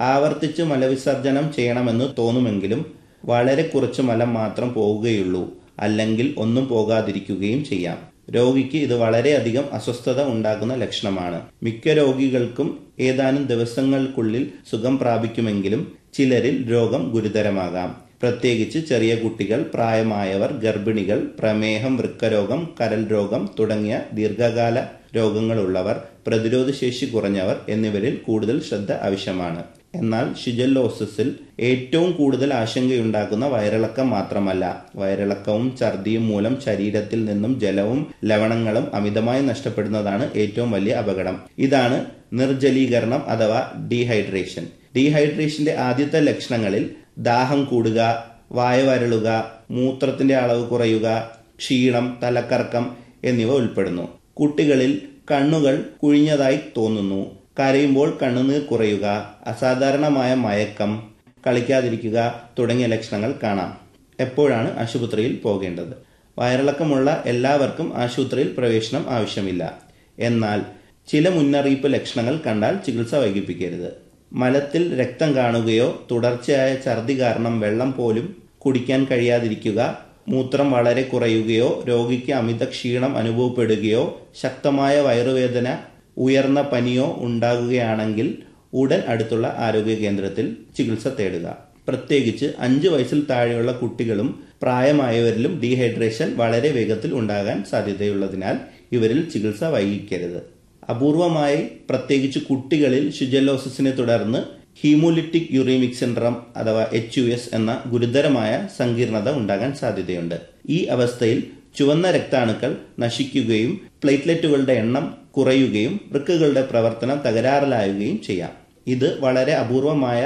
ആവർത്തിച്ച് മലവിസർജനം ചെയ്യണമെന്ന് തോന്നുമെങ്കിലും വളരെ കുറച്ച് മലം മാത്രം പോവുകയുള്ളൂ അല്ലെങ്കിൽ ഒന്നും പോകാതിരിക്കുകയും ചെയ്യാം രോഗിക്ക് ഇത് വളരെയധികം അസ്വസ്ഥത ഉണ്ടാക്കുന്ന ലക്ഷണമാണ് മിക്ക രോഗികൾക്കും ഏതാനും ദിവസങ്ങൾക്കുള്ളിൽ സുഖം പ്രാപിക്കുമെങ്കിലും ചിലരിൽ രോഗം ഗുരുതരമാകാം പ്രത്യേകിച്ച് ചെറിയ കുട്ടികൾ പ്രായമായവർ ഗർഭിണികൾ പ്രമേഹം വൃക്കരോഗം കരൽ രോഗം തുടങ്ങിയ ദീർഘകാല രോഗങ്ങളുള്ളവർ പ്രതിരോധശേഷി കുറഞ്ഞവർ എന്നിവരിൽ കൂടുതൽ ശ്രദ്ധ ആവശ്യമാണ് എന്നാൽ ഷിജല്ലോസിസിൽ ഏറ്റവും കൂടുതൽ ആശങ്കയുണ്ടാക്കുന്ന വയറിളക്കം മാത്രമല്ല വയറിളക്കവും ഛർദിയും മൂലം ശരീരത്തിൽ നിന്നും ജലവും ലവണങ്ങളും അമിതമായി നഷ്ടപ്പെടുന്നതാണ് ഏറ്റവും വലിയ അപകടം ഇതാണ് നിർജ്ജലീകരണം അഥവാ ഡീഹൈഡ്രേഷൻ ഡീഹൈഡ്രേഷന്റെ ആദ്യത്തെ ലക്ഷണങ്ങളിൽ ദാഹം കൂടുക വായ വരളുക മൂത്രത്തിന്റെ അളവ് കുറയുക ക്ഷീണം തലക്കറക്കം എന്നിവ ഉൾപ്പെടുന്നു കുട്ടികളിൽ കണ്ണുകൾ കുഴിഞ്ഞതായി തോന്നുന്നു കരയുമ്പോൾ കണ്ണുനീർ കുറയുക അസാധാരണമായ മയക്കം കളിക്കാതിരിക്കുക തുടങ്ങിയ ലക്ഷണങ്ങൾ കാണാം എപ്പോഴാണ് ആശുപത്രിയിൽ പോകേണ്ടത് വയറിളക്കമുള്ള എല്ലാവർക്കും ആശുപത്രിയിൽ പ്രവേശനം ആവശ്യമില്ല എന്നാൽ ചില മുന്നറിയിപ്പ് ലക്ഷണങ്ങൾ കണ്ടാൽ ചികിത്സ വൈകിപ്പിക്കരുത് മലത്തിൽ രക്തം കാണുകയോ തുടർച്ചയായ ഛർദി കാരണം വെള്ളം പോലും കുടിക്കാൻ കഴിയാതിരിക്കുക മൂത്രം വളരെ കുറയുകയോ രോഗിക്ക് അമിത ക്ഷീണം അനുഭവപ്പെടുകയോ ശക്തമായ വയറുവേദന ഉയർന്ന പനിയോ ഉണ്ടാകുകയാണെങ്കിൽ ഉടൻ അടുത്തുള്ള ആരോഗ്യ കേന്ദ്രത്തിൽ ചികിത്സ തേടുക പ്രത്യേകിച്ച് അഞ്ച് വയസ്സിൽ താഴെയുള്ള കുട്ടികളും പ്രായമായവരിലും ഡീഹൈഡ്രേഷൻ വളരെ വേഗത്തിൽ ഉണ്ടാകാൻ സാധ്യതയുള്ളതിനാൽ ഇവരിൽ ചികിത്സ വൈകിക്കരുത് അപൂർവമായി പ്രത്യേകിച്ച് കുട്ടികളിൽ ഷിജലോസിസിനെ തുടർന്ന് ഹീമോലിറ്റിക് യുറീമിക് സിൻഡ്രം അഥവാ എച്ച് യു എസ് എന്ന ഗുരുതരമായ സങ്കീർണത ഉണ്ടാകാൻ സാധ്യതയുണ്ട് ഈ അവസ്ഥയിൽ ചുവന്ന രക്താണുക്കൾ നശിക്കുകയും പ്ലേറ്റ്ലെറ്റുകളുടെ എണ്ണം കുറയുകയും വൃക്കകളുടെ പ്രവർത്തനം തകരാറിലാവുകയും ചെയ്യാം ഇത് വളരെ അപൂർവമായ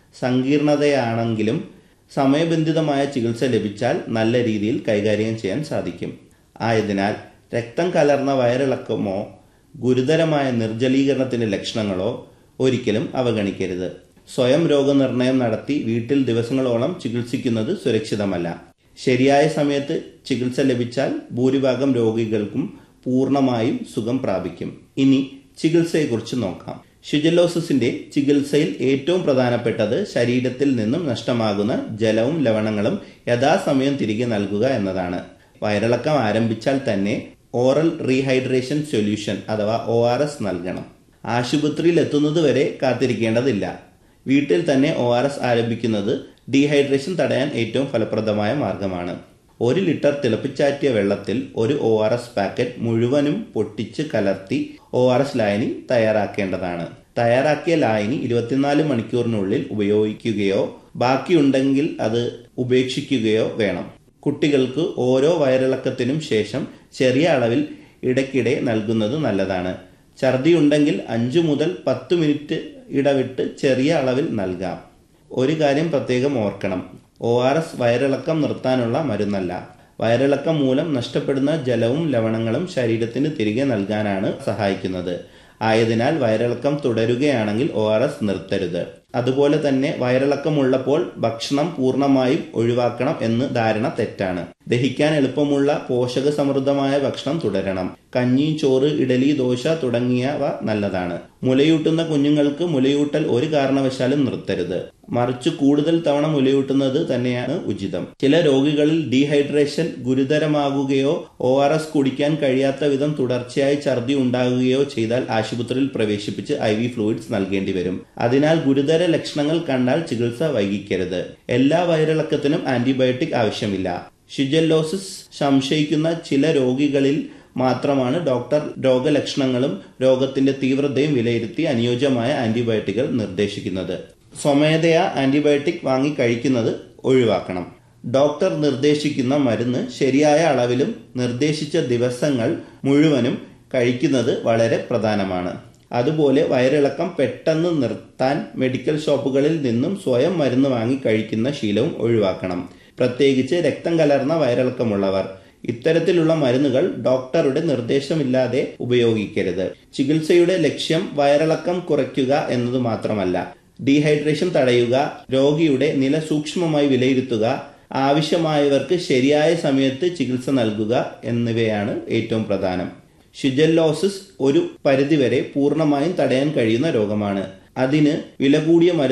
സങ്കീർണതയാണെങ്കിലും സമയബന്ധിതമായ ചികിത്സ ലഭിച്ചാൽ നല്ല രീതിയിൽ കൈകാര്യം ചെയ്യാൻ സാധിക്കും ആയതിനാൽ രക്തം കലർന്ന വയറിളക്കമോ ഗുരുതരമായ നിർജ്ജലീകരണത്തിന്റെ ലക്ഷണങ്ങളോ ഒരിക്കലും അവഗണിക്കരുത് സ്വയം രോഗനിർണയം നടത്തി വീട്ടിൽ ദിവസങ്ങളോളം ചികിത്സിക്കുന്നത് സുരക്ഷിതമല്ല ശരിയായ സമയത്ത് ചികിത്സ ലഭിച്ചാൽ ഭൂരിഭാഗം രോഗികൾക്കും പൂർണ്ണമായും സുഖം പ്രാപിക്കും ഇനി ചികിത്സയെക്കുറിച്ച് നോക്കാം ഷിജലോസിന്റെ ചികിത്സയിൽ ഏറ്റവും പ്രധാനപ്പെട്ടത് ശരീരത്തിൽ നിന്നും നഷ്ടമാകുന്ന ജലവും ലവണങ്ങളും യഥാസമയം തിരികെ നൽകുക എന്നതാണ് വയറിളക്കം ആരംഭിച്ചാൽ തന്നെ ഓറൽ റീഹൈഡ്രേഷൻ സൊല്യൂഷൻ അഥവാ ഒ ആർ എസ് നൽകണം ആശുപത്രിയിൽ എത്തുന്നത് വരെ കാത്തിരിക്കേണ്ടതില്ല വീട്ടിൽ തന്നെ ഒ ആർ എസ് ആരംഭിക്കുന്നത് ഡീഹൈഡ്രേഷൻ തടയാൻ ഏറ്റവും ഫലപ്രദമായ മാർഗമാണ് ഒരു ലിറ്റർ തിളപ്പിച്ചാറ്റിയ വെള്ളത്തിൽ ഒരു ഒ ആർ എസ് പാക്കറ്റ് മുഴുവനും പൊട്ടിച്ച് കലർത്തി ഒ ആർ എസ് ലായനി തയ്യാറാക്കേണ്ടതാണ് തയ്യാറാക്കിയ ലായനി ഇരുപത്തിനാല് മണിക്കൂറിനുള്ളിൽ ഉപയോഗിക്കുകയോ ബാക്കിയുണ്ടെങ്കിൽ അത് ഉപേക്ഷിക്കുകയോ വേണം കുട്ടികൾക്ക് ഓരോ വയറിളക്കത്തിനും ശേഷം ചെറിയ അളവിൽ ഇടയ്ക്കിടെ നൽകുന്നത് നല്ലതാണ് ഛർദി ഉണ്ടെങ്കിൽ അഞ്ചു മുതൽ പത്ത് മിനിറ്റ് ഇടവിട്ട് ചെറിയ അളവിൽ നൽകാം ഒരു കാര്യം പ്രത്യേകം ഓർക്കണം ഒ ആർ എസ് വയറിളക്കം നിർത്താനുള്ള മരുന്നല്ല വയറിളക്കം മൂലം നഷ്ടപ്പെടുന്ന ജലവും ലവണങ്ങളും ശരീരത്തിന് തിരികെ നൽകാനാണ് സഹായിക്കുന്നത് ആയതിനാൽ വയറിളക്കം തുടരുകയാണെങ്കിൽ ഒ ആർ എസ് നിർത്തരുത് അതുപോലെ തന്നെ വയറിളക്കമുള്ളപ്പോൾ ഭക്ഷണം പൂർണ്ണമായും ഒഴിവാക്കണം എന്ന് ധാരണ തെറ്റാണ് ദഹിക്കാൻ എളുപ്പമുള്ള പോഷക സമൃദ്ധമായ ഭക്ഷണം തുടരണം കഞ്ഞി ചോറ് ഇഡലി ദോശ തുടങ്ങിയവ നല്ലതാണ് മുലയൂട്ടുന്ന കുഞ്ഞുങ്ങൾക്ക് മുലയൂട്ടൽ ഒരു കാരണവശാലും നിർത്തരുത് മറിച്ച് കൂടുതൽ തവണ മുലയൂട്ടുന്നത് തന്നെയാണ് ഉചിതം ചില രോഗികളിൽ ഡീഹൈഡ്രേഷൻ ഗുരുതരമാകുകയോ ഒ ആർ എസ് കുടിക്കാൻ കഴിയാത്ത വിധം തുടർച്ചയായി ഛർദി ഉണ്ടാകുകയോ ചെയ്താൽ ആശുപത്രിയിൽ പ്രവേശിപ്പിച്ച് ഐ വി ഫ്ലൂയിഡ്സ് നൽകേണ്ടി വരും അതിനാൽ ഗുരുതര ലക്ഷണങ്ങൾ കണ്ടാൽ ചികിത്സ വൈകിക്കരുത് എല്ലാ വയറിളക്കത്തിനും ആന്റിബയോട്ടിക് ആവശ്യമില്ല ഷിജല്ലോസിസ് സംശയിക്കുന്ന ചില രോഗികളിൽ മാത്രമാണ് ഡോക്ടർ രോഗലക്ഷണങ്ങളും രോഗത്തിന്റെ തീവ്രതയും വിലയിരുത്തി അനുയോജ്യമായ ആന്റിബയോട്ടിക്കുകൾ നിർദ്ദേശിക്കുന്നത് സ്വമേധയാ ആന്റിബയോട്ടിക് വാങ്ങി കഴിക്കുന്നത് ഒഴിവാക്കണം ഡോക്ടർ നിർദ്ദേശിക്കുന്ന മരുന്ന് ശരിയായ അളവിലും നിർദ്ദേശിച്ച ദിവസങ്ങൾ മുഴുവനും കഴിക്കുന്നത് വളരെ പ്രധാനമാണ് അതുപോലെ വയറിളക്കം പെട്ടെന്ന് നിർത്താൻ മെഡിക്കൽ ഷോപ്പുകളിൽ നിന്നും സ്വയം മരുന്ന് വാങ്ങി കഴിക്കുന്ന ശീലവും ഒഴിവാക്കണം പ്രത്യേകിച്ച് രക്തം കലർന്ന വയറിളക്കമുള്ളവർ ഇത്തരത്തിലുള്ള മരുന്നുകൾ ഡോക്ടറുടെ നിർദ്ദേശമില്ലാതെ ഉപയോഗിക്കരുത് ചികിത്സയുടെ ലക്ഷ്യം വയറിളക്കം കുറയ്ക്കുക എന്നത് മാത്രമല്ല ഡീഹൈഡ്രേഷൻ തടയുക രോഗിയുടെ നില സൂക്ഷ്മമായി വിലയിരുത്തുക ആവശ്യമായവർക്ക് ശരിയായ സമയത്ത് ചികിത്സ നൽകുക എന്നിവയാണ് ഏറ്റവും പ്രധാനം ഷിജല്ലോസിസ് ഒരു പരിധിവരെ പൂർണ്ണമായും തടയാൻ കഴിയുന്ന രോഗമാണ് അതിന് വില കൂടിയ മരുന്ന്